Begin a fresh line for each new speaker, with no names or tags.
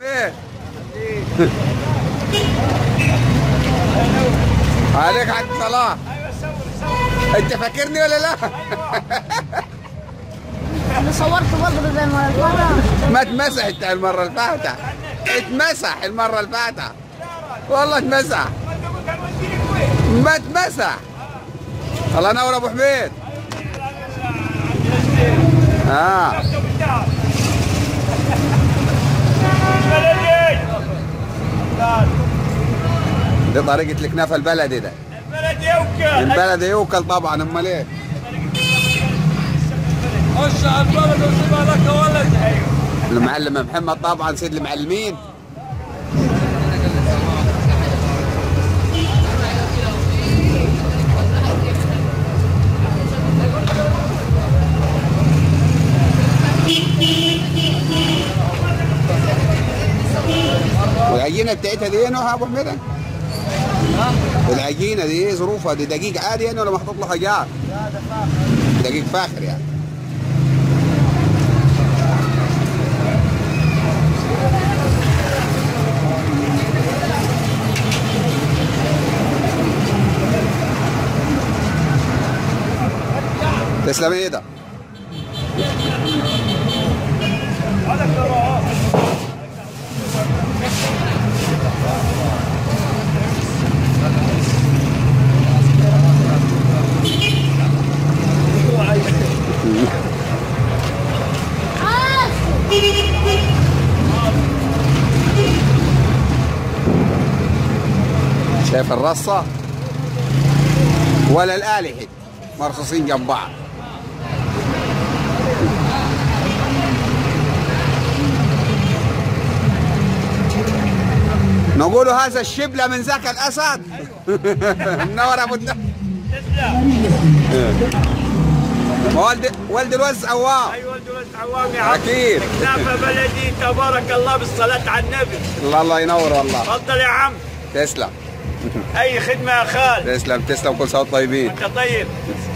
ايه عليك حق صلاح انت فاكرني ولا لا
انا صورت بدر زي ما المره
ما اتمسح انت المره اللي فاتت اتمسح المره اللي فاتت والله اتمسح ما اتمسح الله ينور ابو حميد اه دي طريقة الكنافة البلدي ده
البلد يوكل
البلدي يوكل طبعا امال ايه
خش على البلد وسيبها لك ولد
المعلم محمد طبعا سيد المعلمين والعجينه بتاعتها دي ايه نوعها ابو حميد؟ العجينه دي ايه ظروفها دي دقيق عادي يعني ولا محطوط له حاجات؟ دقيق فاخر يعني تسلم ايدك شايف الرصة ولا الآلي حد مرصوصين جنب بعض نقول هذا الشبلة من ذاك الأسد منور أبو الد- والد والد الوز عوام
اي ولد ولد عوام يا عم
أكيد.
كنافه بلدي تبارك الله بالصلاه على النبي
الله الله ينور والله
تفضل يا عم
تسلم
اي خدمه يا خال
تسلم تسلم كل سنة وأنتم طيبين
انت طيب